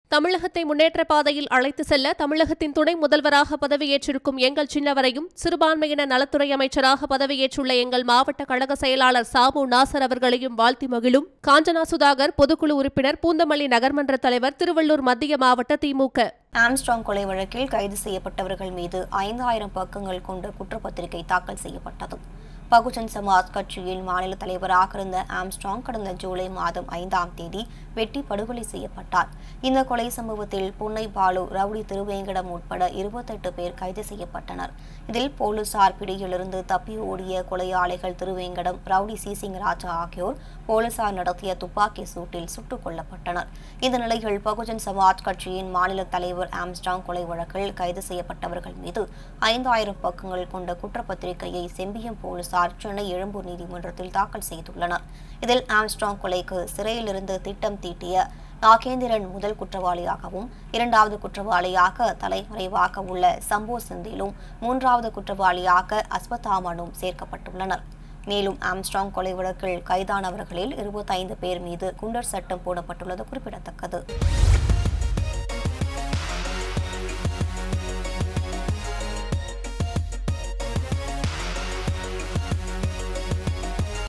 தமிழகத்தை முன்னேற்ற பாதையில் அழைத்து செல்ல தமிழகத்தின் துணை முதல்வராக பதவியேற்றிருக்கும் எங்கள் சின்னவரையும் சிறுபான்மையின நலத்துறை அமைச்சராக பதவியேற்றுள்ள எங்கள் மாவட்ட கழக செயலாளர் சாமு நாசர் அவர்களையும் வாழ்த்தி மகிழும் காஞ்சனா சுதாகர் பொதுக்குழு உறுப்பினர் பூந்தமல்லி நகர்மன்ற தலைவர் திருவள்ளூர் மத்திய மாவட்ட திமுக ஆம்ஸ்ட்ராங் கொலை வழக்கில் கைது செய்யப்பட்டவர்கள் மீது ஐந்தாயிரம் பக்கங்கள் கொண்ட குற்றப்பத்திரிகை தாக்கல் செய்யப்பட்டது பகுஜன் சமாஜ் கட்சியின் மாநில தலைவராக இருந்த ஆம்ஸ்ட்ராங் கடந்த ஜூலை மாதம் ஐந்தாம் தேதி வெட்டி படுகொலை செய்யப்பட்டார் இந்த கொலை சம்பவத்தில் புன்னை பாலு ரவுடி திருவேங்கடம் உட்பட இருபத்தெட்டு பேர் கைது செய்யப்பட்டனர் இதில் போலீசார் பிடியிலிருந்து தப்பி ஓடிய கொலையாளிகள் திருவேங்கடம் ரவுடி சீசிங் ராஜா ஆகியோர் போலீசார் நடத்திய துப்பாக்கி சூட்டில் சுட்டுக் கொல்லப்பட்டனர் இந்த நிலையில் பகுஜன் சமாஜ் கட்சியின் மாநில தலைவர் ஆம்ஸ்ட்ராங் கொலை வழக்கில் கைது செய்யப்பட்டவர்கள் மீது ஐந்தாயிரம் பக்கங்கள் கொண்ட குற்றப்பத்திரிகையை செம்பியம் போலீசார் சென்னை எழும்பூர் நீதிமன்றத்தில் தாக்கல் செய்துள்ளனர் இதில் ஆம்ஸ்ட்ராங் கொலைக்கு சிறையிலிருந்து திட்டம் தீட்டிய நாகேந்திரன் முதல் குற்றவாளியாகவும் இரண்டாவது குற்றவாளியாக தலைமறைவாக உள்ள சம்போ செந்திலும் மூன்றாவது குற்றவாளியாக அஸ்வத்தாமனும் சேர்க்கப்பட்டுள்ளனர் மேலும் ஆம்ஸ்ட்ராங் கொலை வழக்கில் கைதானவர்களில் இருபத்தைந்து பேர் மீது குண்டர் சட்டம் போடப்பட்டுள்ளது குறிப்பிடத்தக்கது